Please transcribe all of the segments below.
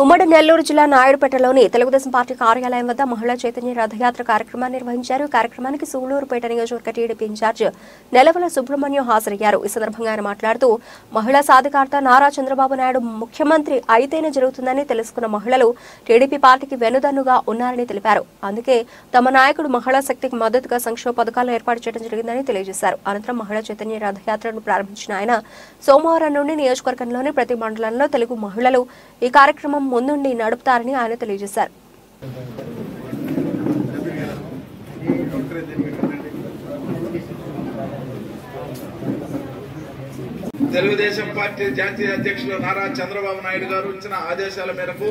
ఉమ్మడి నెల్లూరు జిల్లా నాయుడుపేటలోని తెలుగుదేశం పార్టీ కార్యాలయం వద్ద మహిళా చైతన్య రథయాత్ర కార్యక్రమాన్ని నిర్వహించారు ఈ కార్యక్రమానికి సూళ్లూరుపేట నియోజకవర్గ టీడీపీ ఇన్ఛార్జ్ నెలవల సుబ్రహ్మణ్యం హాజరయ్యారు ఈ సందర్భంగా ఆయన మాట్లాడుతూ మహిళా సాధికారత నారా చంద్రబాబు నాయుడు ముఖ్యమంత్రి అయితేనే జరుగుతుందని తెలుసుకున్న మహిళలు టీడీపీ పార్టీకి వెనుదన్నుగా ఉన్నారని తెలిపారు అందుకే తమ నాయకుడు మహిళా శక్తికి మద్దతుగా సంక్షేమ పథకాలు ఏర్పాటు చేయడం జరిగిందని తెలియజేశారు అనంతరం మహిళా చైతన్య రథయాత్రను ప్రారంభించిన ఆయన సోమవారం నుండి నియోజకవర్గంలోని ప్రతి మండలంలో తెలుగు మహిళలు ఈ కార్యక్రమం ముందుండి నడుపుతారని ఆయన తెలియజేశారు తెలుగుదేశం పార్టీ జాతీయ అధ్యక్షులు నారా చంద్రబాబు నాయుడు గారు ఇచ్చిన ఆదేశాల మేరకు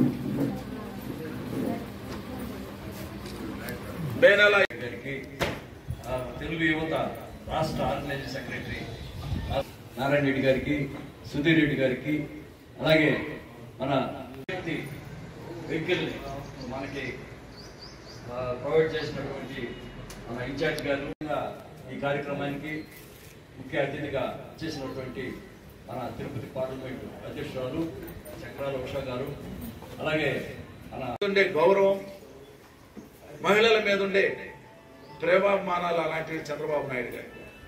బేనల గారికి ఆ, తెలుగు యువత రాష్ట్ర ఆర్గనైజింగ్ సెక్రటరీ ఆ, నారాయణ రెడ్డి గారికి సుధీర్ రెడ్డి గారికి అలాగే మన వ్యక్తి వెహికల్ మనకి ఆ, ప్రొవైడ్ చేసినటువంటి మన ఇన్ఛార్జ్ గారు ఇంకా ఈ కార్యక్రమానికి ముఖ్య అతిథిగా చేసినటువంటి మన తిరుపతి పార్లమెంటు అధ్యక్షురాలు చక్రాల ఉషా గారు అలాగే మన ఉండే గౌరవం మహిళల మీద ఉండే ప్రేమాభిమానాలు అలాంటివి చంద్రబాబు నాయుడు గారు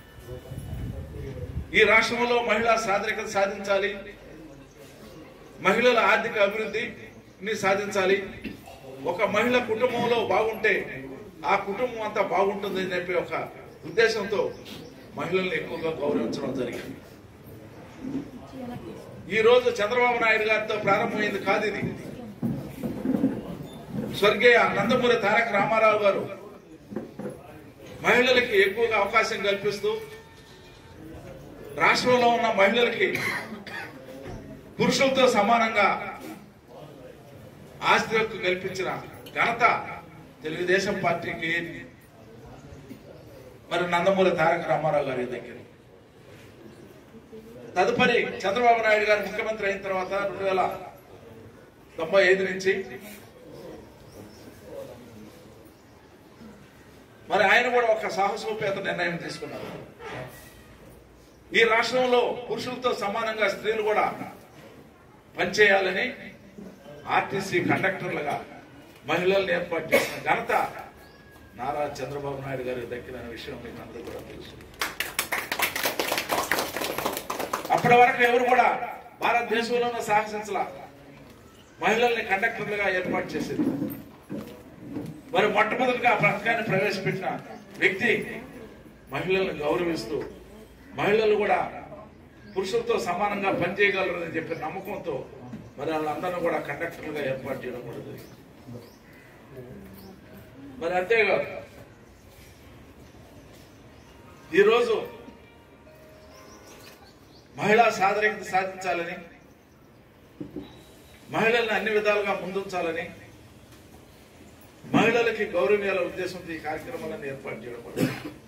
ఈ రాష్ట్రంలో మహిళా సాధరికత సాధించాలి మహిళల ఆర్థిక అభివృద్ధిని సాధించాలి ఒక మహిళ కుటుంబంలో బాగుంటే ఆ కుటుంబం అంతా బాగుంటుంది అని చెప్పి ఒక ఉద్దేశంతో మహిళల్ని ఎక్కువగా గౌరవించడం జరిగింది ఈ రోజు చంద్రబాబు నాయుడు గారితో ప్రారంభమైంది కాదు ఇది స్వర్గీయ నందమూరి తారక రామారావు గారు మహిళలకి ఎక్కువగా అవకాశం కల్పిస్తూ రాష్ట్రంలో ఉన్న మహిళలకి పురుషులతో సమానంగా ఆస్తి హక్కు కల్పించిన ఘనత తెలుగుదేశం పార్టీకి మరి నందమూరి తారక రామారావు గారి దగ్గర తదుపరి చంద్రబాబు నాయుడు గారు ముఖ్యమంత్రి అయిన తర్వాత రెండు వేల తొంభై ఐదు నుంచి మరి ఆయన కూడా ఒక సాహసోపేత నిర్ణయం తీసుకున్నారు ఈ రాష్ట్రంలో పురుషులతో సమానంగా స్త్రీలు కూడా పనిచేయాలని ఆర్టీసీ కండక్టర్లుగా మహిళలను ఏర్పాటు చేసిన ఘనత నారా చంద్రబాబు నాయుడు గారికి దక్కిన విషయం మీకు అందరూ కూడా తెలుసు అప్పటి వరకు ఎవరు కూడా భారతదేశంలోనూ సాహసించలా మహిళల్ని కండక్టర్లుగా ఏర్పాటు చేసేది మరి మొట్టమొదటిగా ఆ పథకాన్ని ప్రవేశపెట్టిన వ్యక్తి మహిళలను గౌరవిస్తూ మహిళలు కూడా పురుషులతో సమానంగా పనిచేయగలరని చెప్పే నమ్మకంతో మరి వాళ్ళందరినీ కూడా కండక్టర్లుగా ఏర్పాటు చేయడం కూడా జరిగింది మరి అంతేకాదు ఈరోజు మహిళా సాధరికత సాధించాలని మహిళల్ని అన్ని విధాలుగా ముందుంచాలని మహిళలకి గౌరవీయాల ఉద్దేశంతో ఈ కార్యక్రమాలను ఏర్పాటు చేయడం కూడా జరిగింది.